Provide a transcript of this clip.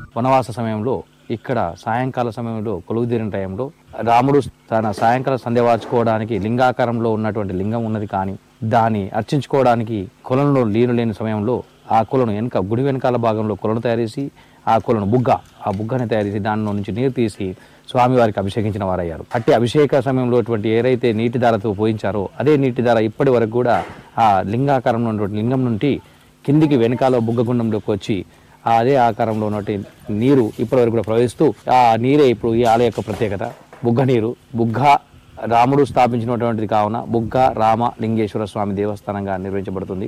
వనవాస సమయంలో ఇక్కడ సాయంకాల సమయంలో కొలువుదీరిన టైంలో రాముడు తన సాయంకాల సంధ్య వార్చుకోవడానికి లింగాకారంలో ఉన్నటువంటి లింగం ఉన్నది కానీ దాన్ని అర్చించుకోవడానికి కొలంలో నీరు లేని సమయంలో ఆ కొలను వెనక గుడి వెనకాల భాగంలో కొలను తయారు చేసి ఆ కొలను బుగ్గ ఆ బుగ్గని తయారు చేసి దానిలో నుంచి నీరు తీసి స్వామివారికి అభిషేకించిన వారయ్యారు అట్టి అభిషేక సమయంలో అటువంటి ఏదైతే నీటి ధారతో పోయించారో అదే నీటి ధార ఇప్పటి వరకు కూడా ఆ లింగాకారంలో ఉన్నటువంటి లింగం నుండి కిందికి వెనకాల బుగ్గగుండంలోకి వచ్చి ఆ అదే ఆకారంలో ఉన్నటువంటి నీరు ఇప్పటివరకు కూడా ప్రవహిస్తూ ఆ నీరే ఇప్పుడు ఈ ఆలయ యొక్క ప్రత్యేకత బుగ్గ నీరు బుగ్గ రాముడు స్థాపించినటువంటిది కావున బుగ్గ రామ లింగేశ్వర స్వామి దేవస్థానంగా నిర్వహించబడుతుంది